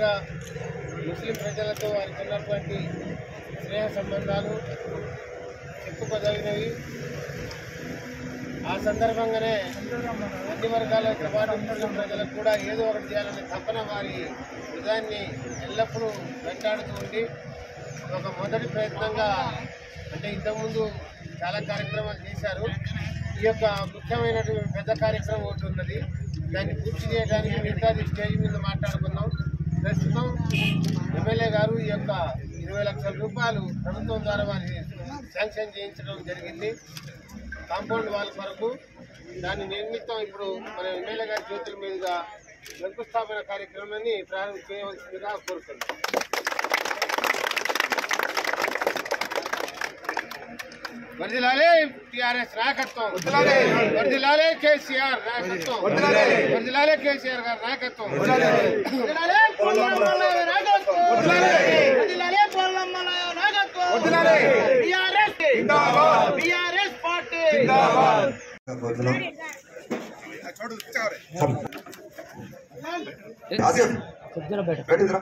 ముఖ్యంగా ముస్లిం ప్రజలతో వారికి ఉన్నటువంటి స్నేహ సంబంధాలు చెప్పుకోదగినవి ఆ సందర్భంగానే అన్ని వర్గాలతో పాటు ముస్లిం ప్రజలకు కూడా ఏదో ఒకటి చేయాలనే తపన వారి నిజాన్ని ఎల్లప్పుడూ వెంటాడుతూ ఉండి ఒక మొదటి ప్రయత్నంగా అంటే ఇంతకుముందు చాలా కార్యక్రమాలు చేశారు ఈ యొక్క ముఖ్యమైనటువంటి పెద్ద కార్యక్రమం ఒకటి ఉన్నది దాన్ని పూర్తి చేయడానికి మిగతాది స్టేజ్ మీద మాట్లాడుకున్నాం ప్రస్తుతం ఎమ్మెల్యే గారు ఈ యొక్క ఇరవై లక్షల రూపాయలు ప్రభుత్వం ద్వారా వారిని శాంక్షన్ చేయించడం జరిగింది కాంపౌండ్ వాల్ కొరకు దాని నిమిత్తం ఇప్పుడు మన ఎమ్మెల్యే గారి చేతుల మీదుగా శంకుస్థాపన కార్యక్రమాన్ని ప్రారంభం చేయవలసిందిగా కోరుతున్నాం వర్దిలాలే టిఆర్ఎస్ నాయకత్వం వర్దిలాలే కేసీఆర్ నాయకత్వం వర్దిలాలే కేసీఆర్ గారి నాయకత్వం వర్దిలాలే పొల్లమ్మల నాయకత్వం వర్దిలాలే పొల్లమ్మల నాయకత్వం టిఆర్ఎస్ టిఆర్ఎస్ పార్టీ కోరుతున్నాం ఆసిఫ్ బయటికి రా.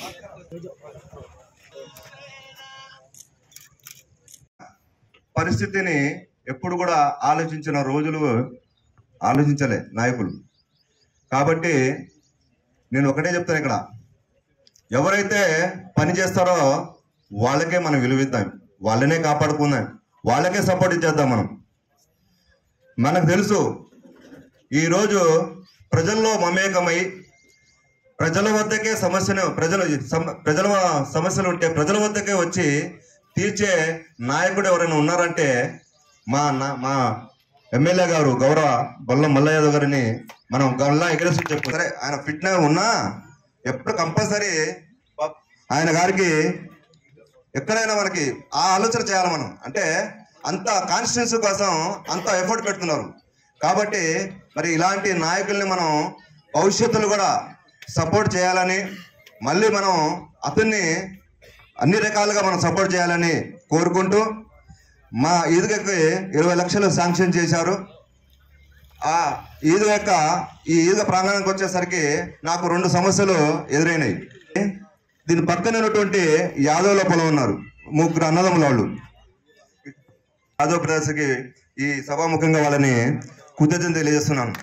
పరిస్థితిని ఎప్పుడు కూడా ఆలోచించిన రోజులు ఆలోచించలే నాయకులు కాబట్టి నేను ఒకటే చెప్తాను ఇక్కడ ఎవరైతే పని చేస్తారో వాళ్ళకే మనం విలువిద్దాం వాళ్ళనే కాపాడుకుందాం వాళ్ళకే సపోర్ట్ ఇచ్చేద్దాం మనం మనకు తెలుసు ఈరోజు ప్రజల్లో మమేకమై ప్రజల వద్దకే సమస్యను ప్రజలు సమ- ప్రజల సమస్యలు ఉంటే ప్రజల వద్దకే వచ్చి తీర్చే నాయకుడు ఎవరైనా ఉన్నారంటే మా నా- మా ఎమ్మెల్యే గారు గౌరవ బొల్లం మల్లయ్య యాదవ్ గారిని మనం గల్లా ఎగరేసి చెప్పు సరే ఆయన ఫిట్నెస్ ఉన్నా ఎప్పుడు కంపల్సరీ ప- ఆయన గారికి ఎక్కడైనా మనకి ఆ ఆలోచన చేయాలి మనం అంటే అంత కాన్స్టిట్యున్సీ కోసం అంత ఎఫర్ట్ పెడుతున్నారు కాబట్టి మరి ఇలాంటి నాయకుల్ని మనం భవిష్యత్తులో కూడా సపోర్ట్ చేయాలని మళ్ళీ మనం అతన్ని అన్ని రకాలుగా మనం సపోర్ట్ చేయాలని కోరుకుంటూ మా ఈదుగకి ఇరవై లక్షలు శాంక్షన్ చేశారు ఆ ఈద్ యొక్క ఈ ఈద్ ప్రాంగణానికి వచ్చేసరికి నాకు రెండు సమస్యలు ఎదురైనాయి దీని పక్కన ఉన్నటువంటి యాదవుల పొలం ఉన్నారు ముగ్గురు అన్నదమ్ముల వాళ్ళు యాదవ్ బ్రదర్స్కి ఈ సభాముఖంగా వాళ్ళని కృతజ్ఞత తెలియజేస్తున్నాను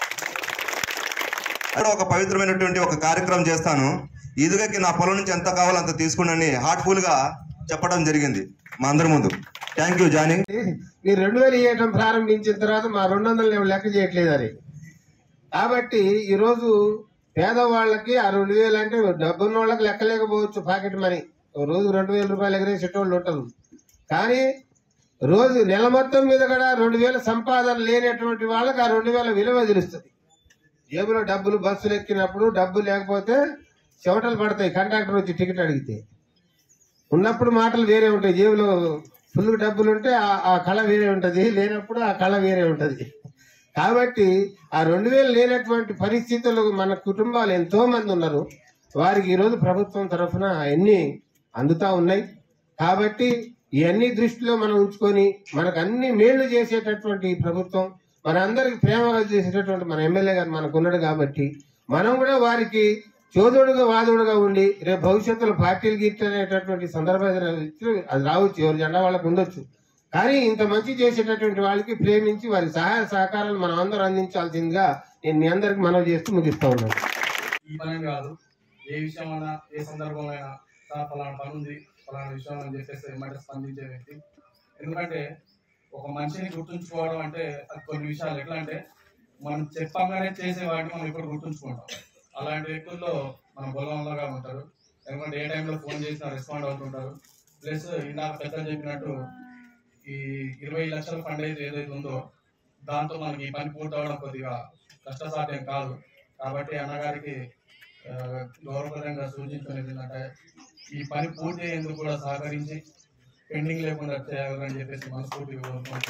అక్కడ ఒక పవిత్రమైనటువంటి ఒక కార్యక్రమం చేస్తాను ఈదుగకి నా పొలం నుంచి ఎంత కావాలో అంత తీసుకుని హార్ట్ఫుల్ గా చెప్పడం జరిగింది మా అందరి ముందు థ్యాంక్ యూ జానీ మీరు రెండు వేలు ఇవ్వటం ప్రారంభించిన తర్వాత మా రెండు వందలు నేను లెక్క చేయట్లేదు అని కాబట్టి ఈరోజు పేదవాళ్ళకి ఆ రెండు వేలు అంటే డబ్బున్న వాళ్ళకి లెక్కలేకపోవచ్చు పాకెట్ మనీ ఓ రోజు రెండు వేల రూపాయలు ఎగరేసేటోళ్ళు ఉంటారు కానీ రోజు నెల మొత్తం మీద కూడా రెండు వేల సంపాదన లేనటువంటి వాళ్ళకి ఆ రెండు వేల విలువ తెలుస్తుంది జేబులో డబ్బులు బస్సులు ఎక్కినప్పుడు డబ్బు లేకపోతే చెమటలు పడతాయి కండక్టర్ వచ్చి టికెట్ అడిగితే ఉన్నప్పుడు మాటలు వేరే ఉంటాయి జేబులో ఫుల్ డబ్బులు ఉంటే ఆ- ఆ కళ వేరే ఉంటది లేనప్పుడు ఆ కళ వేరే ఉంటది కాబట్టి ఆ రెండు వేలు లేనటువంటి పరిస్థితులు మన కుటుంబాలు ఎంతో మంది ఉన్నారు వారికి ఈరోజు ప్రభుత్వం తరఫున అన్ని అందుతా ఉన్నాయి కాబట్టి ఇవన్నీ దృష్టిలో మనం ఉంచుకొని మనకు అన్ని మేళ్లు చేసేటటువంటి ఈ ప్రభుత్వం మనందరికి ప్రేమగా చేసేటటువంటి మన ఎమ్మెల్యే గారు మనకు ఉన్నాడు కాబట్టి మనం కూడా వారికి చోదుడుగా వాదుడుగా ఉండి రేపు భవిష్యత్తులో పార్టీలు గీర్చనేటటువంటి సందర్భం ఏదైనా ఇచ్చి అది రావచ్చు ఎవరి జెండా వాళ్ళకు ఉండొచ్చు కానీ ఇంత మంచి చేసేటటువంటి వాళ్ళకి ప్రేమించి వారి సహాయ సహకారాలు మనం అందరూ అందించాల్సిందిగా నేను మీ అందరికి మనవి చేస్తూ ముగిస్తా ఉన్నాను ఈ పని కాదు ఏ విషయం అయినా ఏ సందర్భంలో అయినా సార్ ఫలానా పని ఉంది ఫలానా విషయం అని చెప్పేసి వెంటనే స్పందించే వ్యక్తి ఎందుకంటే ఒక మనిషిని గుర్తుంచుకోవడం అంటే అది కొన్ని విషయాలు ఎట్లా అంటే మనం చెప్పంగానే చేసే వాటిని మనం ఇప్పుడు గుర్తుంచుకుంటాం అలాంటి వ్యక్తుల్లో మన బొలంలోగా ఉంటారు ఎందుకంటే ఏ టైంలో ఫోన్ చేసినా రెస్పాండ్ అవుతుంటారు ప్లస్ ఇందాక పెద్దలు చెప్పినట్టు ఈ ఇరవై లక్షల ఫండ్ అయితే ఏదైతే ఉందో దాంతో మనకి ఈ పని పూర్తి అవడం కొద్దిగా కష్టసాధ్యం కాదు కాబట్టి అన్నగారికి ఆ, గౌరవప్రదంగా సూచించుకునేది ఏంటంటే ఈ పని పూర్తి అయ్యేందుకు కూడా సహకరించి పెండింగ్ లేకుండా చేయాలని చెప్పేసి మనస్ఫూర్తిగా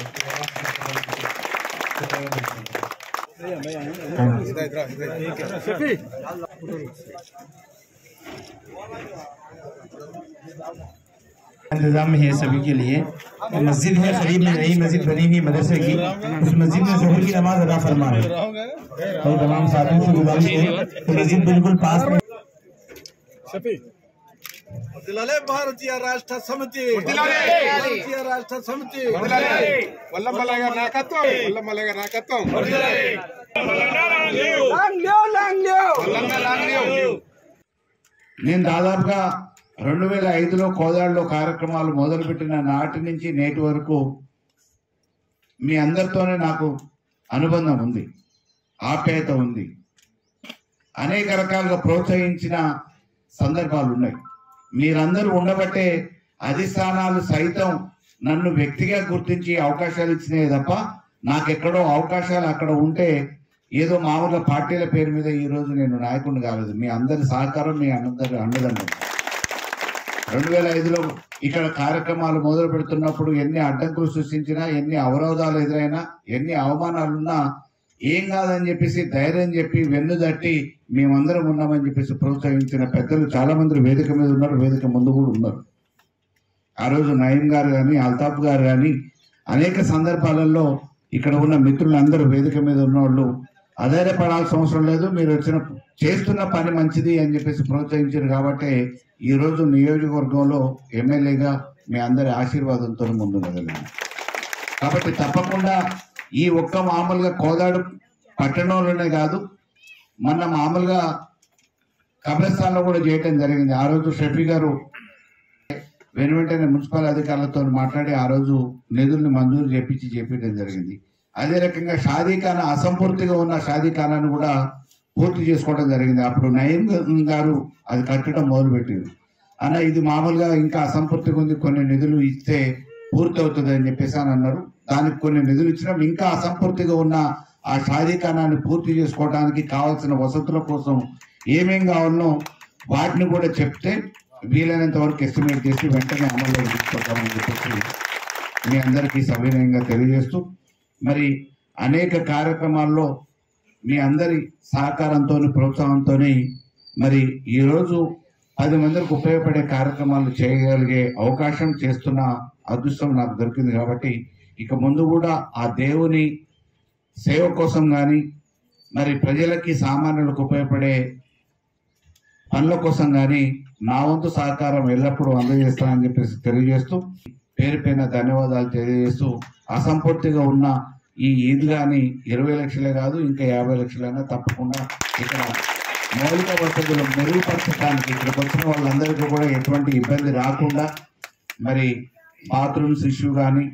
కోరుకుంటూ इंतजाम है सभी के लिए मस्जिद है करीब में नई मस्जिद बनी हुई मदरसे की उस मस्जिद में जोहर की नमाज अदा फरमा है और तमाम साथियों से गुजारिश है कि मस्जिद बिल्कुल पास में వర్ధిల్లాలే భారతీయ రాష్ట్ర సమితి భారతీయ రాష్ట్ర సమితి వల్లమల్లయ్య గారి నాయకత్వం వల్లమల్లయ్య గారి నాయకత్వం నేను దాదాపుగా రెండు వేల ఐదులో కోదాడులో కార్యక్రమాలు మొదలుపెట్టిన నాటి నుంచి నేటి వరకు మీ అందరితోనే నాకు అనుబంధం ఉంది ఆప్యాయత ఉంది అనేక రకాలుగా ప్రోత్సహించిన సందర్భాలు ఉన్నాయి మీరందరూ ఉండబట్టే అధిష్టానాలు సైతం నన్ను వ్యక్తిగా గుర్తించి అవకాశాలు ఇచ్చినాయి తప్ప నాకెక్కడో అవకాశాలు అక్కడ ఉంటే ఏదో మామూలుగా పార్టీల పేరు మీద ఈ రోజు నేను నాయకుడిని కాలేదు మీ అందరి సహకారం మీ అందరి అండదండం రెండు వేల ఐదులో ఇక్కడ కార్యక్రమాలు మొదలు పెడుతున్నప్పుడు ఎన్ని అడ్డంకులు సృష్టించినా ఎన్ని అవరోధాలు ఎదురైనా ఎన్ని అవమానాలున్నా ఏం కాదని చెప్పేసి ధైర్యం చెప్పి వెన్ను తట్టి మేమందరం ఉన్నామని చెప్పేసి ప్రోత్సహించిన పెద్దలు చాలా మంది వేదిక మీద ఉన్నారు వేదిక ముందు కూడా ఉన్నారు ఆ రోజు నయీం గారు కానీ అల్తాఫ్ గారు కానీ అనేక సందర్భాలలో ఇక్కడ ఉన్న మిత్రులందరూ వేదిక మీద ఉన్నవాళ్ళు అధైర్యపడాల్సిన అవసరం లేదు మీరు వచ్చిన చేస్తున్న పని మంచిది అని చెప్పేసి ప్రోత్సహించారు కాబట్టి ఈ రోజు నియోజకవర్గంలో ఎమ్మెల్యేగా మీ అందరి ఆశీర్వాదంతో ముందుండగలిగాను కాబట్టి తప్పకుండా ఈ ఒక్క మామూలుగా కోదాడు పట్టణంలోనే కాదు మొన్న మామూలుగా కబ్రస్థాన్లో కూడా చేయటం జరిగింది ఆ రోజు షఫీ గారు వెను వెంటనే మున్సిపల్ అధికారులతో మాట్లాడి ఆ రోజు నిధుల్ని మంజూరు చేపించి చేపించడం జరిగింది అదే రకంగా షాదీఖానా అసంపూర్తిగా ఉన్న షాదీఖానాను కూడా పూర్తి చేసుకోవడం జరిగింది అప్పుడు నయీం గారు అది కట్టడం మొదలుపెట్టారు అన్న ఇది మామూలుగా ఇంకా అసంపూర్తిగా ఉంది కొన్ని నిధులు ఇస్తే పూర్తి అవుతుంది అని చెప్పేసి అని అన్నారు దానికి కొన్ని నిధులు ఇచ్చినాం ఇంకా అసంపూర్తిగా ఉన్న ఆ షాదీఖానాన్ని పూర్తి చేసుకోవడానికి కావాల్సిన వసతుల కోసం ఏమేం కావాలనో వాటిని కూడా చెప్తే వీలైనంత వరకు ఎస్టిమేట్ చేసి వెంటనే అమల్లో తీసుకొద్దామని చెప్పేసి మీ అందరికీ సవినయంగా తెలియజేస్తూ మరి అనేక కార్యక్రమాల్లో మీ అందరి సహకారంతో ప్రోత్సాహంతో మరి ఈరోజు పది మందికి ఉపయోగపడే కార్యక్రమాలు చేయగలిగే అవకాశం చేస్తున్న అదృష్టం నాకు దొరికింది కాబట్టి ఇక ముందు కూడా ఆ దేవుని సేవ కోసం కానీ మరి ప్రజలకి సామాన్యులకు ఉపయోగపడే పనుల కోసం కానీ నా వంతు సహకారం ఎల్లప్పుడూ అందజేస్తానని చెప్పేసి తెలియజేస్తూ పేరు పైన ధన్యవాదాలు తెలియజేస్తూ అసంపూర్తిగా ఉన్న ఈ ఈద్గాని ఇరవై లక్షలే కాదు ఇంకా యాభై లక్షలైనా తప్పకుండా ఇక్కడ మౌలిక వసతులు మెరుగుపరచడానికి ఇక్కడికి వచ్చిన వాళ్ళందరికీ కూడా ఎటువంటి ఇబ్బంది రాకుండా మరి బాత్రూమ్స్ ఇష్యూ కానీ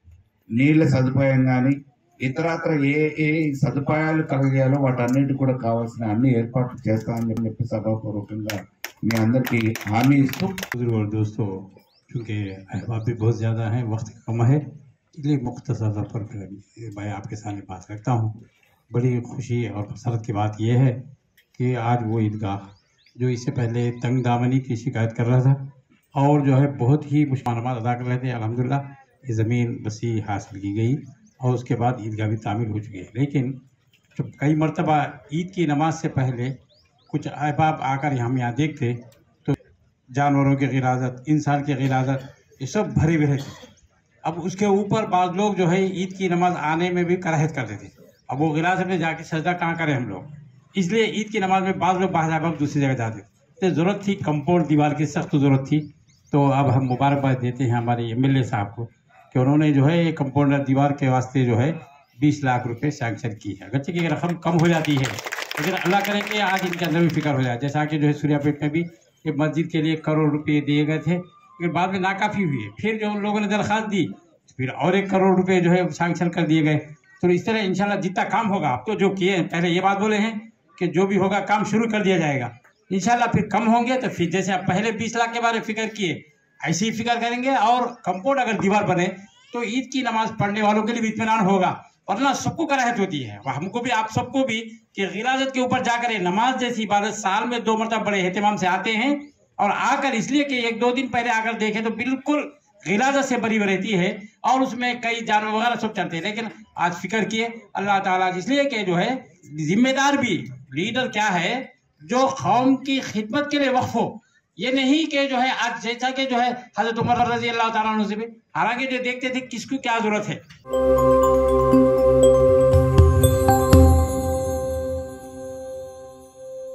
నీళ్ళ సదుపాయం కానీ ఇతరత్ర ఏ ఏ సదుపాయాలు కలగజేయాలో వాటన్నిటి కూడా కావాల్సిన అన్ని ఏర్పాట్లు చేస్తానని చెప్పి సభాపూర్వకంగా మీ అందరికీ హామీ ఇస్తూ बुजुर्ग और दोस्तों क्योंकि अहबाब भी बहुत ज़्यादा हैं वक्त कम है इसलिए मुख्तसर तौर पर मैं आपके सामने बात रखता हूँ बड़ी खुशी और मसरत की बात यह है कि आज वो ईदगाह जो इससे पहले तंग दामनी की शिकायत कर रहा था और जो है बहुत ही मुश्मानमात अदा कर रहे थे अलहमदिल्ला ये ज़मीन वसी हासिल की गई और उसके बाद ईदगाह भी तामीर हो चुकी है लेकिन जब कई मरतबा ईद की नमाज से पहले कुछ अहबाब आकर हम यहाँ देखते तो जानवरों की गिराजत इंसान की गिराजत ये सब भरे हुए रहते थे अब उसके ऊपर बाद लोग जो है ईद की नमाज आने में भी कराहत करते थे अब वो गिराजत में जाके सजदा कहाँ करें हम लोग इसलिए ईद की नमाज में बाद लोग बाहर अब दूसरी जगह जाते थे तो ज़रूरत थी कंपाउंड दीवार की सख्त ज़रूरत थी तो अब हम मुबारकबाद देते हैं हमारे एम साहब को कि उन्होंने जो है कंपाउंडर दीवार के वास्ते जो है बीस लाख रुपए सैंक्शन की है अगरचे की रकम कम हो जाती है लेकिन अल्लाह करे कि आज इनके अंदर भी फिक्र हो जाए जैसा कि जो है सूर्यापेट में भी ये मस्जिद के लिए करोड़ रुपए दिए गए थे लेकिन बाद में नाकाफी हुई है फिर जो उन लोगों ने दरख्वास्त दी फिर और एक करोड़ रुपए जो है सैंक्शन कर दिए गए तो इस तरह इंशाल्लाह जितना काम होगा अब तो जो किए हैं पहले ये बात बोले हैं कि जो भी होगा काम शुरू कर दिया जाएगा इंशाल्लाह फिर कम होंगे तो फिर जैसे आप पहले बीस लाख के बारे में फिक्र किए ऐसे ही फिक्र करेंगे और कंपाउंड अगर दीवार बने तो ईद की नमाज पढ़ने वालों के लिए भी इत्मीनान होगा वरना सबको कराहत होती है और हमको भी आप सबको भी कि गिराजत के ऊपर जाकर ये नमाज जैसी इबादत साल में दो मरतबा बड़े एहतमाम से आते हैं और आकर इसलिए कि एक दो दिन पहले आकर देखें तो बिल्कुल गिलाजत से बरी रहती है और उसमें कई जानवर वगैरह सब चलते हैं लेकिन आज फिक्र किए अल्लाह ताला इसलिए कि जो है जिम्मेदार भी लीडर क्या है जो कौम की खिदमत के लिए वक्फ हो ये नहीं कि जो है आज जैसा कि जो है हजरत उमर रजी अल्लाह ताला अन्हु से भी हालांकि जो देखते थे किसको क्या जरूरत है